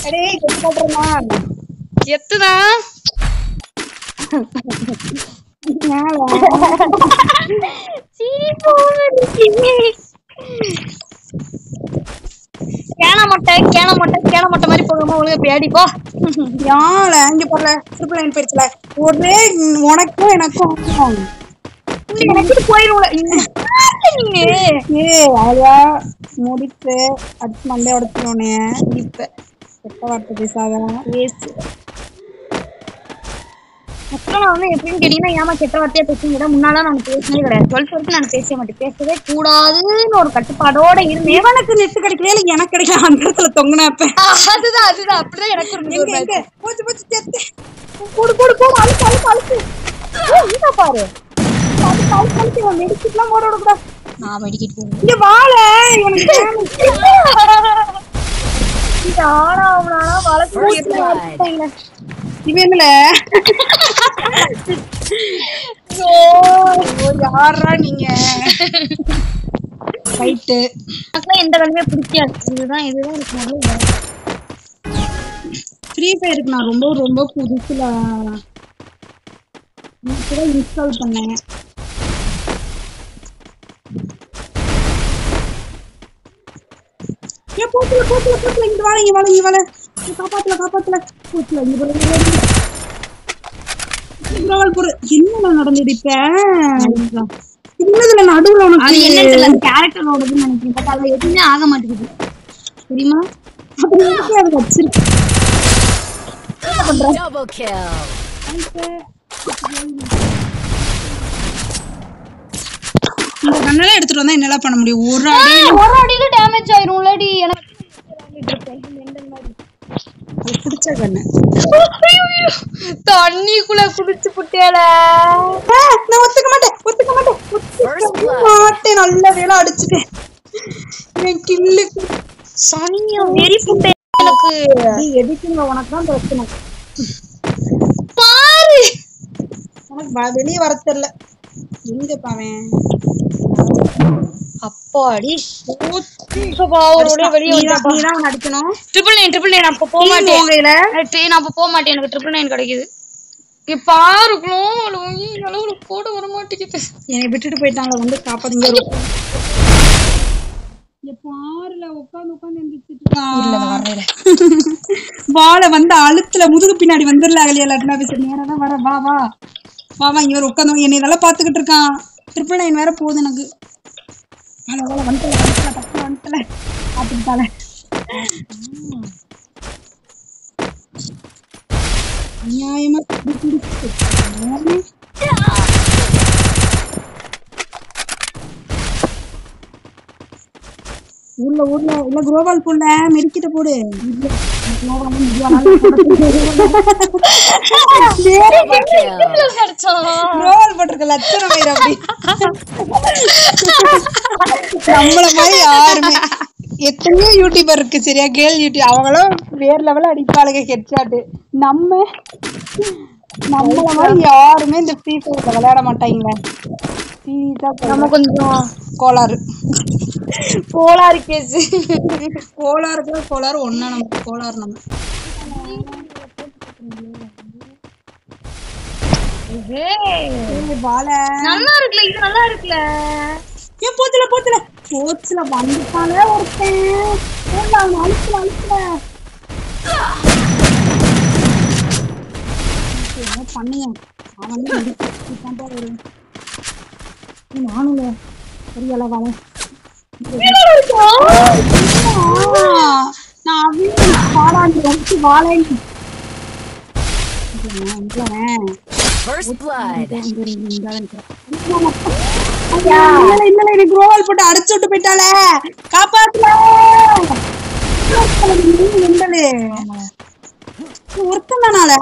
டேய் கெட்டு போட்டுருமா எத்துனா கேன மொட்டை கேன மொட்டை கேன மொட்டை மாதிரி போகாம ஒழுங்கா பேடி போ யால இங்க பாருல ட்ரிபிள் நைன் போயிடுச்சுல ஒரே உனக்கும் எனக்கும் எனக்கு போயிருவோம் ஏ அழகா முடிச்சு அடுத்து மண்டே உடச்சிருவோனே இப்ப கெட்ட வார்த்தை பேசாத பேசு அப்புறம் நான் வந்து எப்படின்னு கேட்டீங்கன்னா ஏமா கெட்ட வார்த்தையா பேசுங்க முன்னால நான் பேசினதே கிடையாது டுவெல்த் வரைக்கும் நான் பேச மாட்டேன் பேசவே கூடாதுன்னு ஒரு கட்டுப்பாடோட இருந்தேன் இவனுக்கு நெட்டு கிடைக்கல இல்ல எனக்கு கிடைக்கல அந்த இடத்துல தொங்குனப்ப அதுதான் அதுதான் அப்படிதான் எனக்கு ஒரு எங்க எங்க போச்சு போச்சு சேர்த்து கூடு கூடு கூடு அழுத்து அழுத்து அழுத்து இங்க பாரு அழுத்து அழுத்து அழுத்து இவன் மெடிக்கிட்டுலாம் போட விடக்கூடாது நான் மெடிக்கிட்டு போறேன் இங்க வாழ இவனுக்கு இது ஆனா அவனானா வளர்த்து இவன்ல யாரா நீங்க ரைட்டு எனக்குலாம் எந்த கல்வியே பிடிக்காது இதுதான் இதுதான் எனக்கு முதல்ல ஃப்ரீ ஃபயருக்கு நான் ரொம்ப ரொம்ப புதுசுல கூட இன்ஸ்டால் பண்ணேன் ஏன் போத்துல போத்துல போத்துல இங்க வாழ இங்க வாழ இங்க வாழ இங்க காப்பாத்துல காப்பாத்துல போத்துல இங்க வாழ, இங்க வாழ. இங்க வாழ போற என்ன நடந்தது இப்ப என்னதுல நடுவுல அது உனக்கு என்ன தெரியல அந்த கேரக்டரோடதுன்னு நினைக்கிறேன் பட் அதுல எதுவுமே ஆக மாட்டேங்குது தெரியுமா அப்படி எதுக்கு அதை வச்சிருக்க Double kill. இந்த கண்ணெல்லாம் எடுத்துட்டு வந்தா என்னெல்லாம் பண்ண முடியும் ஒரு அடி ஒரு அடியில டேமேஜ் ஆயிரும்லடி எனக்கு அது பிடிச்ச கண்ணு தண்ணிக்குள்ள குடிச்சு புட்டியால ஆ, நான் ஒத்துக்க மாட்டேன் ஒத்துக்க மாட்டேன் ஒத்துக்க மாட்டேன் நல்ல வேலை அடிச்சுட்டேன் என் கில்லு சனியம் வெறி புட்டை எனக்கு நீ எதுக்குங்க உனக்கு தான் பிரச்சனை பாரு உனக்கு வ- வெளியே வர தெரியல எங்க பாவன் அப்பாடி அவரோட வெளியே நீதான் நீதான் அவனை அடிக்கணும் ட்ரிபிள் நைன் ட்ரிபிள் நைன் அப்ப போக மாட்டேன் உங்கையில ட்ரெயின் அப்ப போக மாட்டேன் எனக்கு ட்ரிபிள் நைன் கிடைக்குது இங்க பாருக்கலாம் அளவுல போட வர மாட்டேங்குது என்னை விட்டுட்டு போயிட்டாங்க வந்து காப்பாத்தீங்க இங்க பாருல உட்காந்து உட்காந்து எந்திரிச்சிட்டு வாழை வந்து அழுத்துல முதுகு பின்னாடி வந்துடல அகலியா இல்லாட்டினா பேச நேரம் தான் வர வா வா வா வா இங்க ஒரு உட்காந்து என்னை நல்லா பாத்துக்கிட்டு இருக்கான் ட்ரிபிள் நைன் வேற போகுது எனக்கு வாழ வாழ வந்துட்டல வந்துட்டல பக்கத்துல வந்துட்டல பாத்துக்கிட்டால அநியாயமா குடி குடிச்சு ஊர்ல ஊர்ல இல்ல குரோவால் போடல மெடிக்கிட்ட போடு இல்ல, குளோவாலும் மிதியானாலும் Double kill. குரோவால் போட்டிருக்க லட்சணம் வேற அப்படி நம்மள மாதிரி யாருமே எத்தனையோ யூடியூபர் இருக்கு சரியா கேர்ள் யூடியூப் அவங்களும் வேற லெவல்ல அடிப்பாளுங்க ஹெட்ஷாட் நம்ம நம்மள மாதிரி யாருமே இந்த ஃப்ரீ ஃபயர்ல விளையாட மாட்டாங்க சீரியஸா நம்ம கொஞ்சம் கோளாறு கோளாறு கேஸ் கோளாறுக்குள்ள கோளாறு ஒண்ணா நமக்கு கோளாறு நம்ம ஏய், வாழ நல்லா இருக்குல்ல இது நல்லா இருக்குல்ல ஏன் போத்துல போத்துல போச்சுல வந்துட்டாலே ஒருத்தன் போடல அவன் அழுத்துல அழுத்துல என்ன பண்ணிய அவன் வந்து முடிச்சுட்டான் பாரு ஒரு ஏய், நானும் தெரியல வாழ நான் அவையும் வாழாண்டு ரொம்ப வாழை First blood. குரோவால் போட்டு அடிச்சு விட்டு போயிட்டாளே காப்பாத்துல ஒருத்தன் தானால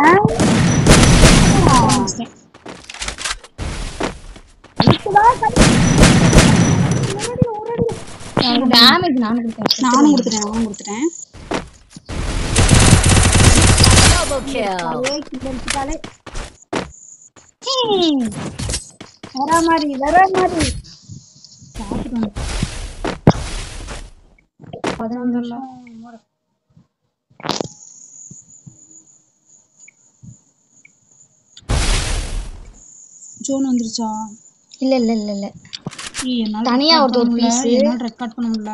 டேமேஜ் நானும் கொடுத்தேன் நானும் கொடுத்துட்டேன் நானும் கொடுத்துட்டேன் Double kill. அதே கிட்ட எடுத்துட்டாலே ஹம். வர மாதிரி வர மாதிரி சாப்பிட்டு வந்து. பதினொன்று நிமிஷம் ஜோன் வந்துருச்சா இல்ல இல்ல இல்ல இல்ல ஏய், என்னால தனியா record ஒருத்தர் பண்ண முடியல. piece. என்னால ரெக்கார்ட் பண்ண முடியல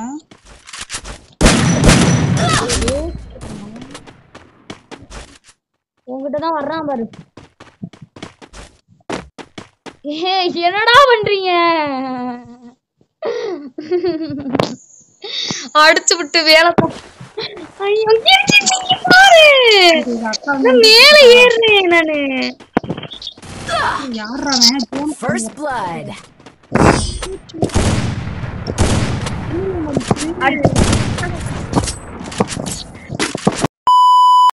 உங்ககிட்ட தான் வர்றான் பாரு ஏ என்னடா பண்றீங்க அடிச்சு விட்டு வேலை பா- ஐயோ, இங்க இங்க பாரு இது அக்கா நான் மேல ஏறுறேன் நானு யாரா அவன் ஜோன் First blood.